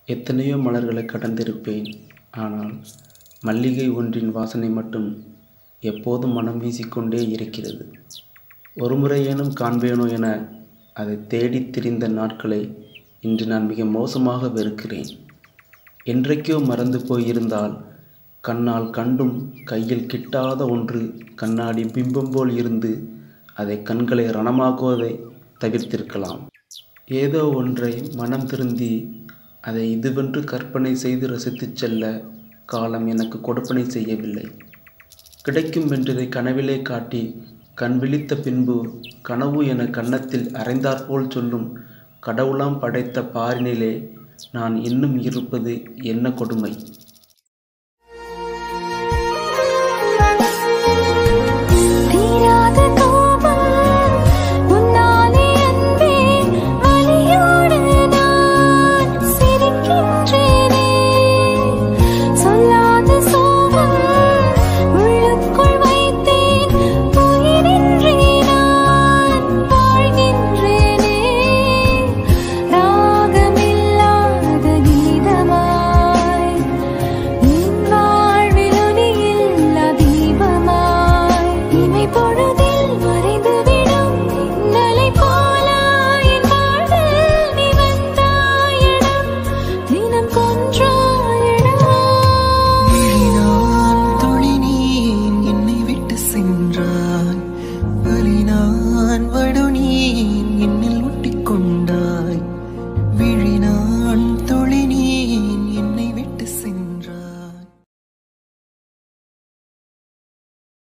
எத்தனையோ மலர்களை கடந்திருப்பேன் ஆனால் மல்லிகை ஒன்றின் வாசனை மட்டும் எப்போதும் மனம் வீசிக்கொண்டே இருக்கிறது ஒரு முறையேனும் காண்பேனோ என அதை தேடித் திரிந்த நாட்களை இன்று நான் மிக மோசமாக வெறுக்கிறேன் என்றைக்கோ மறந்து போயிருந்தால் கண்ணால் கண்டும் கையில் கிட்டாத ஒன்று கண்ணாடி பிம்பம் போல் இருந்து அதை கண்களை ரணமாக்குவதை தவிர்த்திருக்கலாம் ஏதோ ஒன்றை மனம் திருந்தி அதை இதுவென்று கற்பனை செய்து ரசித்துச் செல்ல காலம் எனக்கு கொடுப்பனை செய்யவில்லை கிடைக்கும் வென்றதை கனவிலே காட்டி கண் விழித்த பின்பு கனவு என கன்னத்தில் அரைந்தாற்போல் சொல்லும் கடவுளாம் படைத்த பாரினிலே நான் இன்னும் இருப்பது என்ன கொடுமை